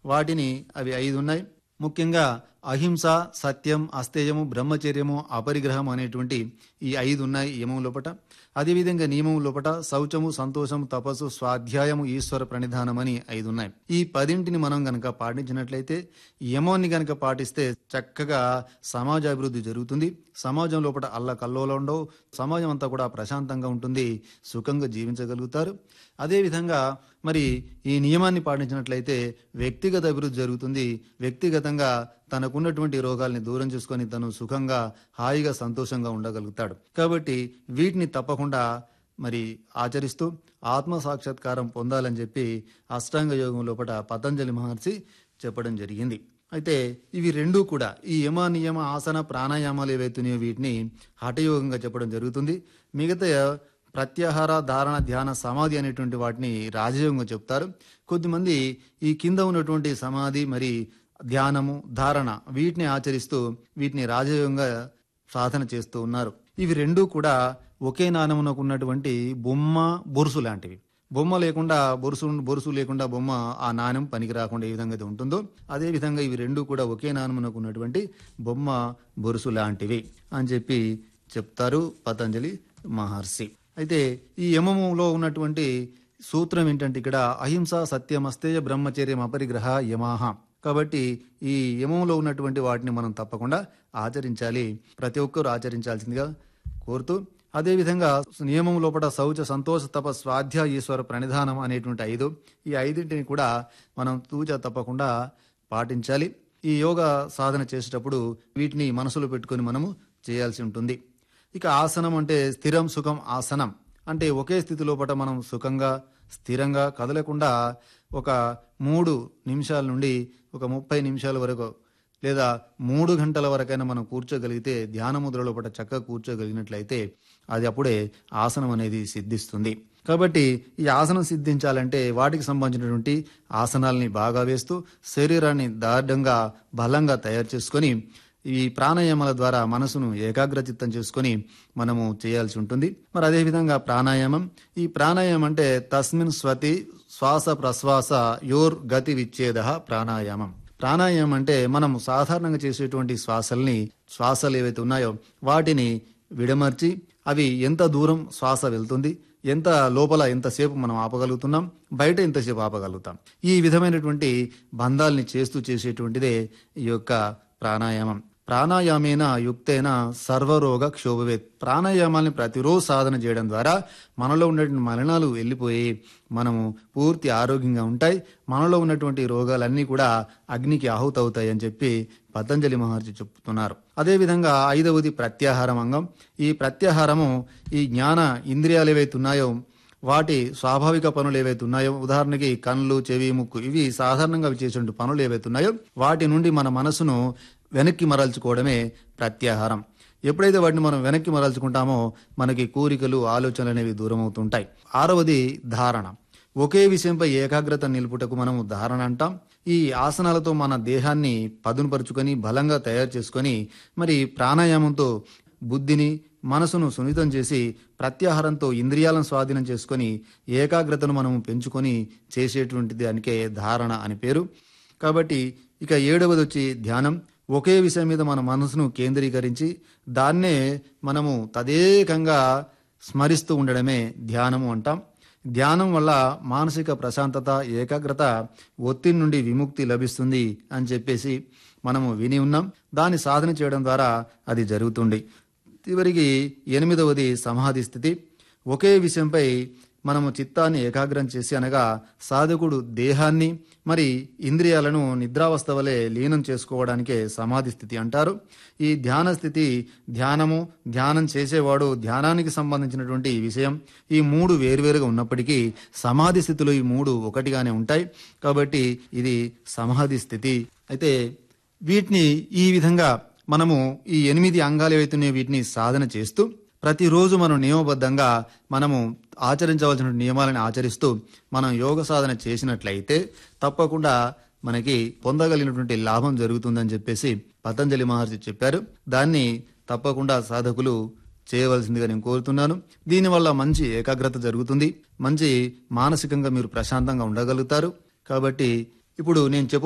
వాటిని అవి ఐదు ఉన్నాయి ముఖ్యంగా అహింస సత్యం అస్తేయము బ్రహ్మచర్యము అపరిగ్రహం అనేటువంటి ఈ ఐదు ఉన్నాయి యమం లోపట అదేవిధంగా నియమం లోపట శౌచము సంతోషము తపస్సు స్వాధ్యాయము ఈశ్వర ప్రణిధానం అని ఐదు ఉన్నాయి ఈ పదింటిని మనం గనక పాటించినట్లయితే యమాన్ని గనక పాటిస్తే చక్కగా సమాజ అభివృద్ధి జరుగుతుంది సమాజం లోపల అల్ల కల్లోలం ఉండవు సమాజం అంతా కూడా ప్రశాంతంగా ఉంటుంది సుఖంగా జీవించగలుగుతారు అదేవిధంగా మరి ఈ నియమాన్ని పాటించినట్లయితే వ్యక్తిగత అభివృద్ధి జరుగుతుంది వ్యక్తిగతంగా తనకున్నటువంటి రోగాల్ని దూరం చేసుకొని తను సుఖంగా హాయిగా సంతోషంగా ఉండగలుగుతాడు కాబట్టి వీటిని తప్పకుండా మరి ఆచరిస్తూ ఆత్మ సాక్షాత్కారం పొందాలని చెప్పి అష్టాంగ యోగం లోపల పతంజలి మహర్షి చెప్పడం జరిగింది అయితే ఇవి రెండూ కూడా ఈ యమ నియమ ఆసన ప్రాణాయామాలు ఏవైతున్నాయో వీటిని హఠయోగంగా చెప్పడం జరుగుతుంది మిగతా ప్రత్యాహార ధారణ ధ్యాన సమాధి అనేటువంటి వాటిని రాజయోగంగా చెప్తారు కొద్దిమంది ఈ కింద ఉన్నటువంటి సమాధి మరి ధ్యానము ధారణ వీటిని ఆచరిస్తూ వీటిని రాజయోగంగా సాధన చేస్తూ ఉన్నారు ఇవి రెండూ కూడా ఒకే నాణమునకు ఉన్నటువంటి బొమ్మ బొరుసు లాంటివి బొమ్మ లేకుండా బొరుసు బొరుసు లేకుండా బొమ్మ ఆ నాణ్యం పనికి రాకుండా ఏ విధంగా అయితే ఉంటుందో అదే విధంగా ఇవి రెండు కూడా ఒకే నాణమునకు ఉన్నటువంటి బొమ్మ బొరుసు లాంటివి అని చెప్పి చెప్తారు పతంజలి మహర్షి అయితే ఈ యమములో ఉన్నటువంటి సూత్రం ఏంటంటే ఇక్కడ అహింస సత్యం అస్తేయ బ్రహ్మచర్యం అపరిగ్రహ యమాహ కాబట్టి ఈ యమంలో ఉన్నటువంటి వాటిని మనం తప్పకుండా ఆచరించాలి ప్రతి ఒక్కరూ ఆచరించాల్సిందిగా కోరుతూ అదేవిధంగా నియమం లోపల శౌచ సంతోష తప స్వాధ్యాయ ఈశ్వర ప్రణిధానం అనేటువంటి ఐదు ఈ ఐదింటిని కూడా మనం తూచ తప్పకుండా పాటించాలి ఈ యోగా సాధన చేసేటప్పుడు వీటిని మనసులో పెట్టుకొని మనము చేయాల్సి ఉంటుంది ఇక ఆసనం అంటే స్థిరం సుఖం ఆసనం అంటే ఒకే స్థితి లోపల మనం సుఖంగా స్థిరంగా కదలకుండా ఒక మూడు నిమిషాల నుండి ఒక ముప్పై నిమిషాల వరకు లేదా మూడు గంటల వరకైనా మనం కూర్చోగలిగితే ధ్యాన ముద్ర లోపల చక్కగా కూర్చోగలిగినట్లయితే అది అప్పుడే ఆసనం అనేది సిద్ధిస్తుంది కాబట్టి ఈ ఆసనం సిద్ధించాలంటే వాటికి సంబంధించినటువంటి ఆసనాల్ని బాగా వేస్తూ శరీరాన్ని దార్ఢంగా బలంగా తయారు చేసుకొని ఈ ప్రాణాయామాల ద్వారా మనసును ఏకాగ్రచిత్తం చేసుకొని మనము చేయాల్సి ఉంటుంది మరి అదేవిధంగా ప్రాణాయామం ఈ ప్రాణాయామం అంటే తస్మిన్ స్వతి శ్వాస ప్రశ్వాస యోర్ గతి విచ్ఛేద ప్రాణాయామం ప్రాణాయామం అంటే మనం సాధారణంగా చేసేటువంటి శ్వాసల్ని శ్వాసలు ఏవైతే ఉన్నాయో వాటిని విడమర్చి అవి ఎంత దూరం శ్వాస వెళ్తుంది ఎంత లోపల ఎంతసేపు మనం ఆపగలుగుతున్నాం బయట ఎంతసేపు ఆపగలుగుతాం ఈ విధమైనటువంటి బంధాల్ని చేస్తూ చేసేటువంటిదే ఈ యొక్క ప్రాణాయామం ప్రాణాయామేన యుక్తేన సర్వరోగ క్షోభవేత్ ప్రాణాయామాల్ని ప్రతిరోజు సాధన చేయడం ద్వారా మనలో ఉన్నటువంటి మలినాలు వెళ్ళిపోయి మనము పూర్తి ఆరోగ్యంగా ఉంటాయి మనలో ఉన్నటువంటి రోగాలన్నీ కూడా అగ్నికి ఆహుతవుతాయి అని చెప్పి పతంజలి మహర్షి చెప్తున్నారు అదేవిధంగా ఐదవది ప్రత్యాహారం అంగం ఈ ప్రత్యాహారము ఈ జ్ఞాన ఇంద్రియాలు ఏవైతే ఉన్నాయో వాటి స్వాభావిక పనులు ఏవైతే ఉన్నాయో ఉదాహరణకి కళ్ళు చెవి ముక్కు ఇవి సాధారణంగా చేసే పనులు ఏవైతే ఉన్నాయో వాటి నుండి మన మనసును వెనక్కి మరల్చుకోవడమే ప్రత్యాహారం ఎప్పుడైతే వాటిని మనం వెనక్కి మరల్చుకుంటామో మనకి కోరికలు ఆలోచనలు అనేవి దూరం అవుతుంటాయి ఆరవది ధారణ ఒకే విషయంపై ఏకాగ్రత నిలుపుటకు మనము ధారణ అంటాం ఈ ఆసనాలతో మన దేహాన్ని పదునుపరుచుకొని బలంగా తయారు చేసుకొని మరి ప్రాణాయామంతో బుద్ధిని మనసును సున్నితం చేసి ప్రత్యాహారంతో ఇంద్రియాలను స్వాధీనం చేసుకొని ఏకాగ్రతను మనం పెంచుకొని చేసేటువంటి దానికే ధారణ అని పేరు కాబట్టి ఇక ఏడవది వచ్చి ధ్యానం ఒకే విషయం మీద మన మనసును కేంద్రీకరించి దాన్నే మనము తదేకంగా స్మరిస్తూ ఉండడమే ధ్యానము అంటాం ధ్యానం వల్ల మానసిక ప్రశాంతత ఏకాగ్రత ఒత్తిడి నుండి విముక్తి లభిస్తుంది అని చెప్పేసి మనము విని ఉన్నాం దాన్ని సాధన చేయడం ద్వారా అది జరుగుతుంది చివరికి ఎనిమిదవది సమాధి స్థితి ఒకే విషయంపై మనము చిత్తాన్ని ఏకాగ్రం చేసి అనగా సాధకుడు దేహాన్ని మరి ఇంద్రియాలను నిద్రావస్థ వలె లీనం చేసుకోవడానికే సమాధి స్థితి అంటారు ఈ ధ్యాన స్థితి ధ్యానము ధ్యానం చేసేవాడు ధ్యానానికి సంబంధించినటువంటి విషయం ఈ మూడు వేరువేరుగా ఉన్నప్పటికీ సమాధి స్థితిలో ఈ మూడు ఒకటిగానే ఉంటాయి కాబట్టి ఇది సమాధి స్థితి అయితే వీటిని ఈ విధంగా మనము ఈ ఎనిమిది అంగాలు ఏవైతున్నాయో వీటిని సాధన చేస్తూ ప్రతిరోజు మనం నియమబద్ధంగా మనము ఆచరించవలసిన నియమాలను ఆచరిస్తూ మనం యోగ సాధన చేసినట్లయితే తప్పకుండా మనకి పొందగలిగినటువంటి లాభం జరుగుతుందని చెప్పేసి పతంజలి మహర్షి చెప్పారు దాన్ని తప్పకుండా సాధకులు చేయవలసిందిగా నేను కోరుతున్నాను దీనివల్ల మంచి ఏకాగ్రత జరుగుతుంది మంచి మానసికంగా మీరు ప్రశాంతంగా ఉండగలుగుతారు కాబట్టి ఇప్పుడు నేను చెప్పు